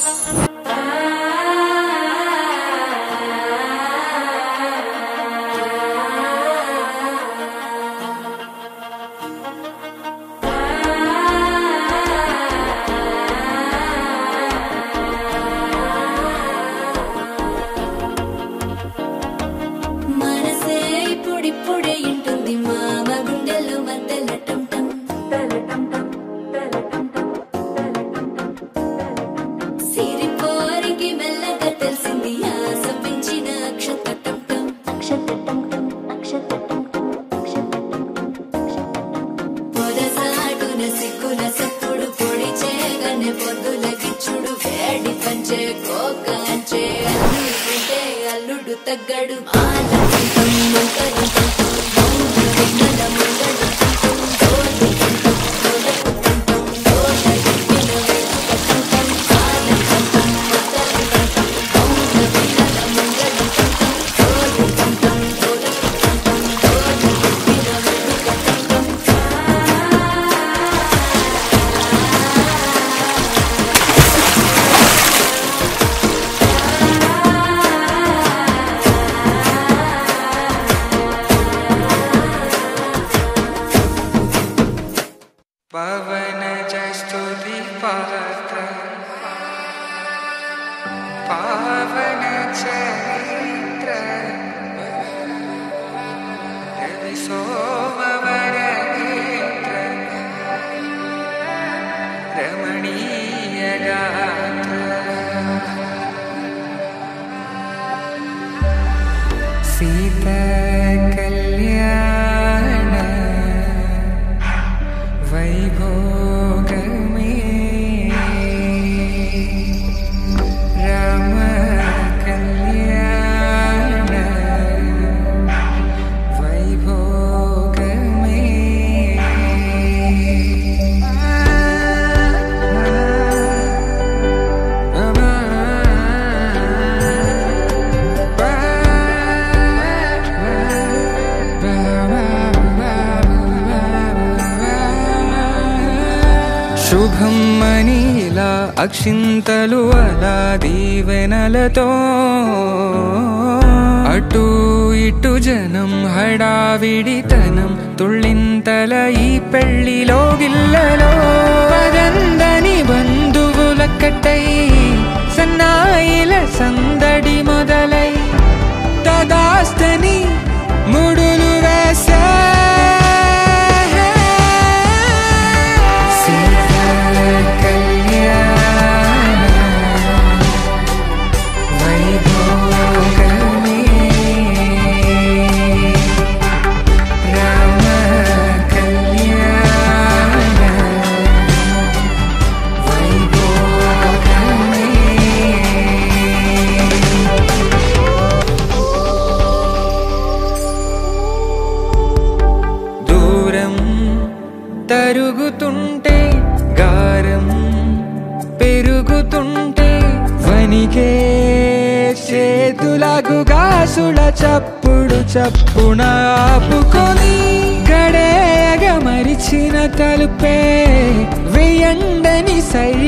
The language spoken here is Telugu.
మనసే ఇప్పుడిప్పుడే ఇంటుంది మామ గుండెల్లో మధ్యల టం టం సిరిపోరికి మెల్లగా తెలిసింది ఆశ పెంచిన అక్షత టం టం పొరసాటున సిగ్గుల సప్పుడు పొడి చేయగానే పొద్దుల గిచ్చుడు వేడి పంచే కోకాంచే అల్లుడుంటే అల్లుడు తగ్గడు మాల కుంటం, మంకరం కుంటం, మౌన విన్నల మంగళ కుంటం, జోడు కుంటం, జోడకు కుంటం, జోడ ఎక్కిన వెలుగ కుంటం, మాల కుంటం, మంకరం కుంటం, మౌన విన్నల మంగళ కుంటం, జోడు కుంటం, జోడకు కుంటం, జోడ ఎక్కిన వెలుగ కుంటం. పవన జస్తుతి పాత్ర పావన చరిత్ర రవి సోమవర నేత్ర రమణీయ గాత్ర సీత కళ్యాణ వైభోగమే రామ కళ్యాణ వైభోగమే శుభం మనీలా అక్షింతలు అలా దీవెనలతో అటు ఇటు జనం హడావిడితనం తుళ్ళింతల ఈ పెళ్లిలో గిల్లలో పదందని బంధువులక్కటై సన్నాయిల సందడి మొదలై తదాస్తని ముడులు వేసే సీతా కళ్యాణ వైభోగమే రామ కళ్యాణ వైభోగమే దూరం తరుగుతుంటే గారం పెరుగుతుంటే వనికే చేతులకు గాసుల చప్పుడు చప్పున ఆపుకొని గడేయగ మరిచిన తలుపే వెయ్యండని సై